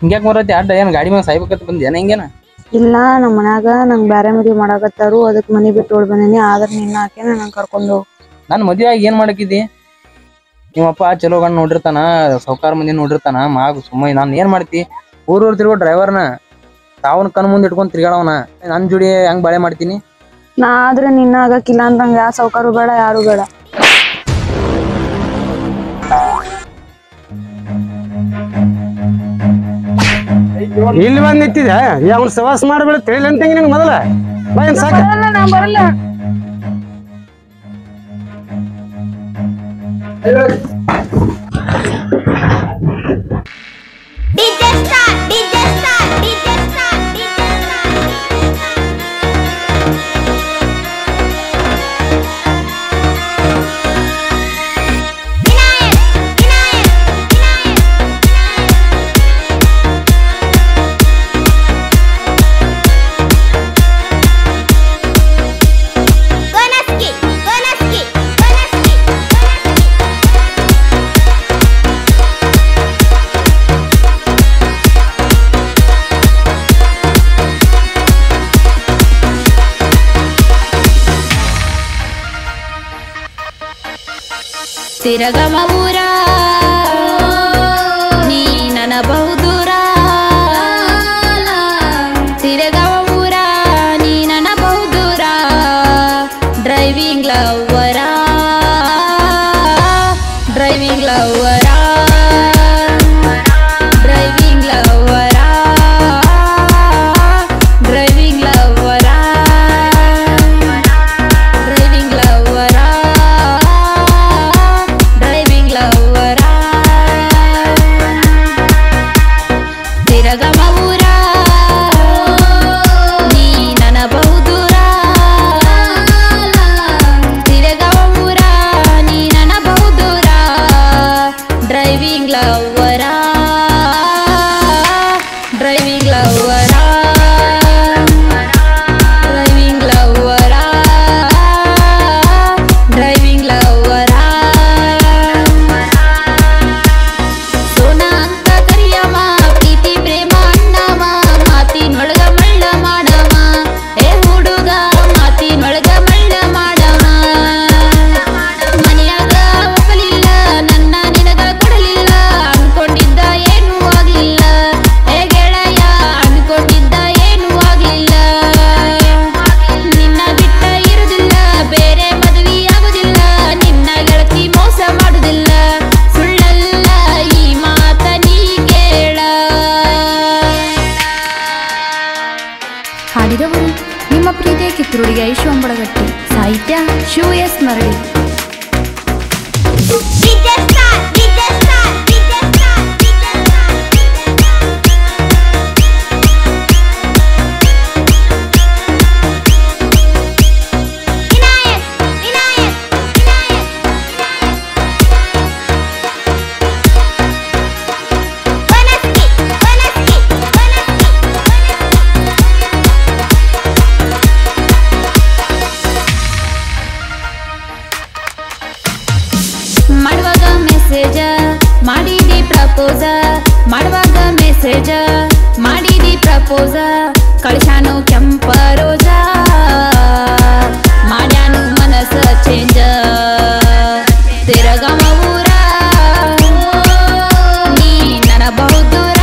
ಹಿಂಗ್ಯಾಕ್ ಬರತ್ತೆ ಅಡ್ಡ ಏನ್ ಗಾಡಿ ಮೇಲೆ ಸಾಯ್ಬೇಕಂತ ಬಂದ್ ಏನ ಹಿಂಗೇನ ಇಲ್ಲ ನಮ್ಮ ಮನ್ಯಾಗ ನಂಗ್ ಬ್ಯಾರೆ ಮದ್ವಿ ಮಾಡಾಕತ್ತಾರು ಅದಕ್ ಮನಿ ಬಿಟ್ಟು ಓಡ್ ಬಂದೇನಿ ಆದ್ರ ನಿನ್ನ ಹಾಕೇನ ನಂಗ್ ಕರ್ಕೊಂಡು ಹೋಗ್ ನನ್ ಮದ್ವೆ ಆಗಿ ಏನ್ ಮಾಡಕಿದ್ದಿ ನಿಮ್ಮಪ್ಪ ಚಲೋ ಗಂಡ್ ನೋಡಿರ್ತಾನ ಸಾವ್ಕಾರ ಮಂದಿ ನೋಡಿರ್ತಾನ ಮಾಗ ಸುಮ್ಮ ನಾನ್ ಏನ್ ಮಾಡ್ತಿ ಊರ್ ಊರ್ ತಿರ್ಗೋ ಡ್ರೈವರ್ನ ತಾವನ್ ಕಣ್ ಮುಂದ್ ಇಟ್ಕೊಂಡ್ ತಿರ್ಗಾಡವನ ನನ್ ಜೋಡಿ ಹೆಂಗ್ ಬಾಳೆ ಮಾಡ್ತೀನಿ ನಾ ಆದ್ರೆ ನಿನ್ನ ಆಗಕ್ಕಿಲ್ಲ ಅಂತಂಗ ಯಾವ ಸೌಕಾರು ಬೇಡ ಯಾರು ಬೇಡ ಇಲ್ಲಿ ಬಂದ್ ನಿಂತಿದೆ ಅವ್ನ ಸವಾಸ ಮಾಡಬೇಡ ತಿಳಿಲ್ಲ ಅಂತ ನಿಂಗೆ ಮೊದಲ ಬಾ ಏನ್ ಸಾಕ ನಾ ಬರಲ್ಲ DJ Star, DJ Star, DJ Star, DJ Star. Vinayak, Vinayak, Vinayak. Konaski, Konaski, Konaski, ಕೊನಸ್ಕಿ. ತಿರಗಮ ಊರ ನೀ ನನ್ನ ಬಹುದೂರ ತಿರಗಮ ಊರ ನೀ ನನ್ನ ಬಹುದೂರ driving lover driving lover driving lover driving lover driving lover driving lover ತಿರಗಮ ಊರ ನೀ ನನ್ನ ಬಹುದೂರ ತಿರಗಮ ಊರ ನೀ ನನ್ನ ಬಹುದೂರ driving lover driving lover driving lover driving lover Sona ಅಂತ ಕರಿಯವ ಪ್ರೀತಿ ಪ್ರೇಮ ಅಣ್ಣವ ಮಾತಿನೊಳಗ ಮಳ್ಳ ಮಾಡವ ಏ ಹುಡುಗ ಮಾತಿನೊಳಗ ಮಳ್ಳ ಮಾಡವ ಮನೆಯಾಗ ಒಪ್ಪಲಿಲ್ಲ ನನ್ನ ನಿನಗ ಕೊಡಲಿಲ್ಲ ಅನ್ಕೊಂಡಿದ್ದ ಏನೂ ಆಗ್ಲಿಲ್ಲ ಏ ಗೆಳೆಯ ಅನ್ಕೊಂಡಿದ್ದ ಏನೂ ಆಗ್ಲಿಲ್ಲ ನಿನ್ನ ಬಿಟ್ಟ ಇರುದಿಲ್ಲ ಬೇರೆ ಮದುವೆ ಆಗುದಿಲ್ಲ ನಿನ್ನ ಗೆಳತಿ ಮೋಸ ಮಾಡುದಿಲ್ಲ ಸುಳ್ಳಲ್ಲ ಈ ಮಾತ ನೀ ಕೇಳ ಹಾಡಿದವರು ನಿಮ್ಮ ಪ್ರೀತಿಯ ಕಿತ್ತೂರಿಗೆ ಐಶು ಅಂಬಳಗಟ್ಟಿ ಸಾಹಿತ್ಯ Shiva S Marali DJ Star, DJ Star, DJ Star, DJ Star. Vinayak, Vinayak, Vinayak. Konaski, Konaski, Konaski, Konaski. ಮಾಡುವಾಗ ಮೆಸೇಜ ಮಾಡಿದಿ ಪ್ರಪೋಸ ಮಾಡುವಾಗ ಮೆಸೇಜ ಮಾಡಿದಿ ಪ್ರಪೋಸ ಕಳಿಸಾನು ಕೆಂಪ ರೋಜ ಮಾಡ್ಯಾನು ಮನಸ್ಸ ಚೇಂಜ ತಿರಗಮ ಊರ ನೀ ನನ್ನ ಬಹುದೂರ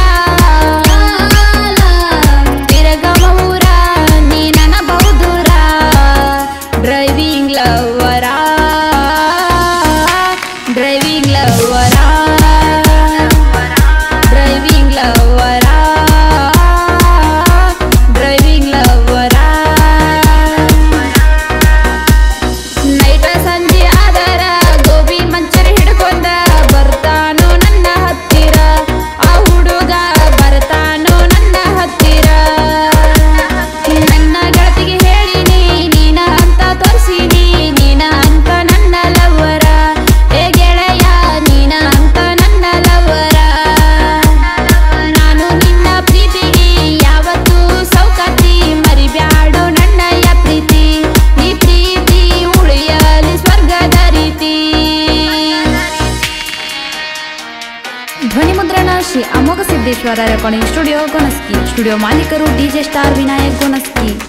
ತಿರಗಮ ಊರ ನೀ ನನ್ನ ಬಹುದೂರ driving lover driving lover driving lover driving lover night ಸಂಜೆ ಆದರ ಗೋಬಿ ಮಂಚೂರಿ ಹಿಡ್ಕೊಂಡ ಬರ್ತಾನೋ ನನ್ನ ಹತ್ತಿರ ಆ ಹುಡುಗ ಬರ್ತಾನೋ ನನ್ನ ಹತ್ತಿರ ನನ್ನ ಗೆಳತಿಗೆ ಹೇಳಿನಿ ನೀನ ಅಂತ ತೋರಿಸಿನಿ ನೀನ ಅಂತ ನನ್ನ ಲವ್ವರ ಏ ಗೆಳೆಯ ನೀನ ಅಂತ ನನ್ನ ಲವ್ವರ ನಾನು ನಿನ್ನ ಪ್ರೀತಿಗೆ ಯಾವತ್ತೂ ಸೌಕತಿ ಮರಿಬ್ಯಾಡೋ ನನ್ನಯ ಪ್ರೀತಿ ಈ ಪ್ರೀತಿ ಉಳಿಯಲಿ ಸ್ವರ್ಗದ ರೀತಿ ಧ್ವನಿ ಮುದ್ರಣ Shri Amogha Siddha Siddeshwara recording studio Gonaski studio ಮಾಲೀಕರು ಡಿಜೆ ಸ್ಟಾರ್ ವಿನಾಯಕ್ ಗೊನಸ್ಕಿ